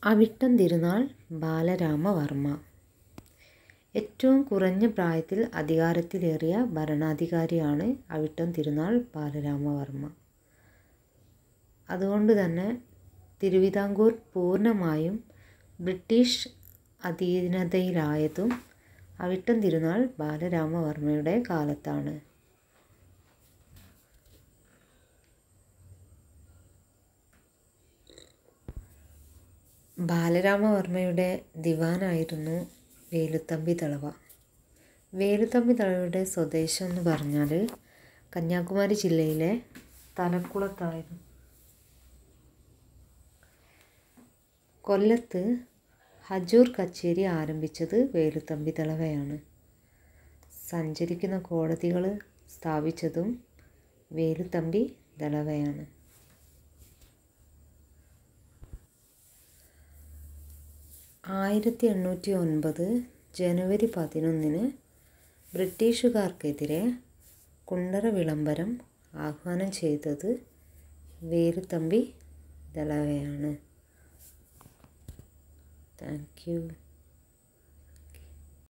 അവിട്ടം തിരുനാൾ ബാലരാമവർമ്മ ഏറ്റവും കുറഞ്ഞ പ്രായത്തിൽ അധികാരത്തിലേറിയ ഭരണാധികാരിയാണ് അവിട്ടം തിരുനാൾ ബാലരാമവർമ്മ അതുകൊണ്ട് തന്നെ തിരുവിതാംകൂർ പൂർണ്ണമായും ബ്രിട്ടീഷ് അധീനതയിലായതും അവിട്ടം തിരുനാൾ ബാലരാമവർമ്മയുടെ കാലത്താണ് ബാലരാമവർമ്മയുടെ ദിവാനായിരുന്നു വേലുത്തമ്പി തളവ വേലുത്തമ്പി തളവയുടെ സ്വദേശം എന്ന് പറഞ്ഞാൽ കന്യാകുമാരി ജില്ലയിലെ തലക്കുളത്തായിരുന്നു കൊല്ലത്ത് ഹജൂർ കച്ചേരി ആരംഭിച്ചത് വേലുത്തമ്പി തളവയാണ് സഞ്ചരിക്കുന്ന കോടതികൾ സ്ഥാപിച്ചതും വേലുത്തമ്പി ദളവയാണ് ആയിരത്തി എണ്ണൂറ്റി ഒൻപത് ജനുവരി പതിനൊന്നിന് ബ്രിട്ടീഷുകാർക്കെതിരെ കുണ്ടറ വിളംബരം ആഹ്വാനം ചെയ്തത് വേലുത്തമ്പി ദളവയാണ് താങ്ക് യു